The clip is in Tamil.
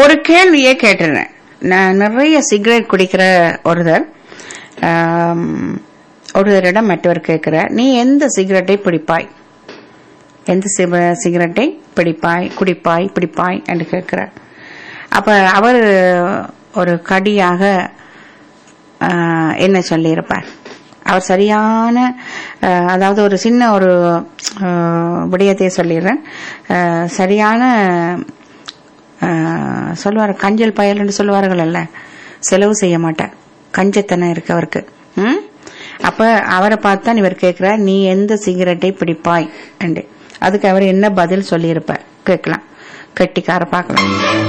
ஒரு கேள்வியே கேட்டுறேன் நான் நிறைய சிகரெட் குடிக்கிற ஒருத்தர் ஆம், ஒருத்தரிடம் மற்றவர் கேட்கிற நீ எந்த சிகரெட்டை பிடிப்பாய் எந்த சிக- சிகரெட்டை பிடிப்பாய் குடிப்பாய் பிடிப்பாய் என்று கேட்கிறார் அப்ப அவர் ஒரு கடியாக ஆஹ், என்ன சொல்லியிருப்பார் அவர் சரியான ஆஹ், அதாவது ஒரு சின்ன ஒரு ஆஹ், விடயத்தை சொல்லிடுறேன் ஆஹ், சரியான ஆஹ், சொல்லுவார் கஞ்சல் பயல்னு சொல்லுவார்கள் அல்ல செலவு செய்ய மாட்டார் கஞ்சத்தனம் இருக்கு அவருக்கு ம்? அப்ப அவரை பார்த்தா இவர் கேட்கிறார் நீ எந்த சிகரெட்டை பிடிப்பாய் என்று அதுக்கு அவர் என்ன பதில் சொல்லியிருப்பார் கேட்கலாம் கெட்டிக்கார பார்க்கலாம்